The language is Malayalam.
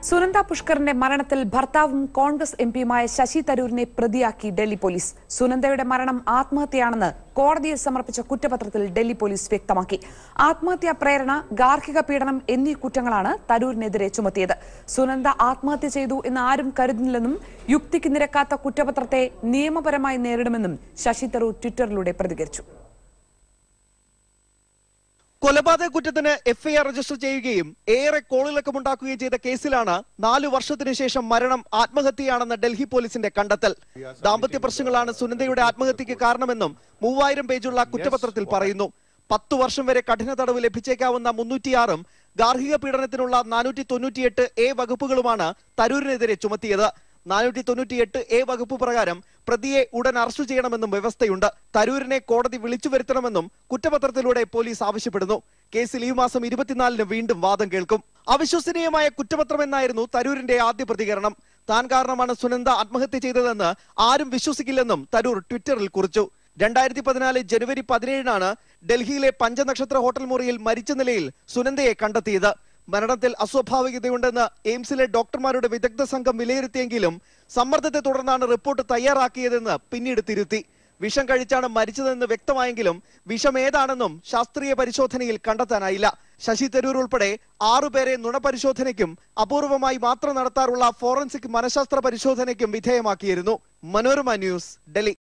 സുനന്ദ പുഷ്കറിന്റെ മരണത്തിൽ ഭർത്താവും കോൺഗ്രസ് എംപിയുമായ ശശി തരൂരിനെ പ്രതിയാക്കി ഡൽഹി പോലീസ് സുനന്ദയുടെ മരണം ആത്മഹത്യയാണെന്ന് കോടതിയിൽ സമർപ്പിച്ച കുറ്റപത്രത്തിൽ ഡൽഹി പോലീസ് വ്യക്തമാക്കി ആത്മഹത്യാ പ്രേരണ ഗാർഹിക പീഡനം എന്നീ കുറ്റങ്ങളാണ് തരൂരിനെതിരെ ചുമത്തിയത് സുനന്ദ ആത്മഹത്യ ചെയ്തു എന്ന് ആരും കരുതുന്നില്ലെന്നും യുക്തിക്ക് നിരക്കാത്ത കുറ്റപത്രത്തെ നിയമപരമായി നേരിടുമെന്നും ശശി തരൂർ ട്വിറ്ററിലൂടെ പ്രതികരിച്ചു കൊലപാതക കുറ്റത്തിന് എഫ്ഐആർ രജിസ്റ്റർ ചെയ്യുകയും ഏറെ കോളിളക്കമുണ്ടാക്കുകയും ചെയ്ത കേസിലാണ് നാലു വർഷത്തിനു ശേഷം മരണം ആത്മഹത്യയാണെന്ന് ഡൽഹി പോലീസിന്റെ കണ്ടെത്തൽ ദാമ്പത്യ പ്രശ്നങ്ങളാണ് സുനന്ദയുടെ ആത്മഹത്യക്ക് കാരണമെന്നും മൂവായിരം പേജുള്ള കുറ്റപത്രത്തിൽ പറയുന്നു പത്തു വർഷം വരെ കഠിന തടവ് ലഭിച്ചേക്കാവുന്ന മുന്നൂറ്റിയാറും ഗാർഹിക പീഡനത്തിനുള്ള നാനൂറ്റി തൊണ്ണൂറ്റിയെട്ട് എ വകുപ്പുകളുമാണ് തരൂരിനെതിരെ ചുമത്തിയത് നാനൂറ്റി തൊണ്ണൂറ്റിയെട്ട് എ വകുപ്പ് പ്രകാരം പ്രതിയെ ഉടൻ അറസ്റ്റ് ചെയ്യണമെന്നും വ്യവസ്ഥയുണ്ട് തരൂരിനെ കോടതി വിളിച്ചു വരുത്തണമെന്നും കുറ്റപത്രത്തിലൂടെ പോലീസ് ആവശ്യപ്പെടുന്നു കേസിൽ ഈ മാസം ഇരുപത്തിനാലിന് വീണ്ടും വാദം കേൾക്കും അവിശ്വസനീയമായ കുറ്റപത്രമെന്നായിരുന്നു തരൂരിന്റെ ആദ്യ പ്രതികരണം താൻ കാരണമാണ് സുനന്ദ ആത്മഹത്യ ചെയ്തതെന്ന് ആരും വിശ്വസിക്കില്ലെന്നും തരൂർ ട്വിറ്ററിൽ കുറിച്ചു രണ്ടായിരത്തി പതിനാല് ജനുവരി പതിനേഴിനാണ് ഡൽഹിയിലെ പഞ്ചനക്ഷത്ര ഹോട്ടൽ മുറിയിൽ മരിച്ച നിലയിൽ സുനന്ദയെ കണ്ടെത്തിയത് മരണത്തിൽ അസ്വാഭാവികതയുണ്ടെന്ന് എയിംസിലെ ഡോക്ടർമാരുടെ വിദഗ്ധ സംഘം വിലയിരുത്തിയെങ്കിലും സമ്മർദ്ദത്തെ തുടർന്നാണ് റിപ്പോർട്ട് തയ്യാറാക്കിയതെന്ന് പിന്നീട് തിരുത്തി വിഷം കഴിച്ചാണ് മരിച്ചതെന്ന് വ്യക്തമായെങ്കിലും വിഷം ഏതാണെന്നും ശാസ്ത്രീയ പരിശോധനയിൽ കണ്ടെത്താനായില്ല ശശി തരൂർ ഉൾപ്പെടെ ആറുപേരെ നുണപരിശോധനയ്ക്കും അപൂർവമായി മാത്രം നടത്താറുള്ള ഫോറൻസിക് മനഃശാസ്ത്ര പരിശോധനയ്ക്കും വിധേയമാക്കിയിരുന്നു മനോരമ ന്യൂസ് ഡൽഹി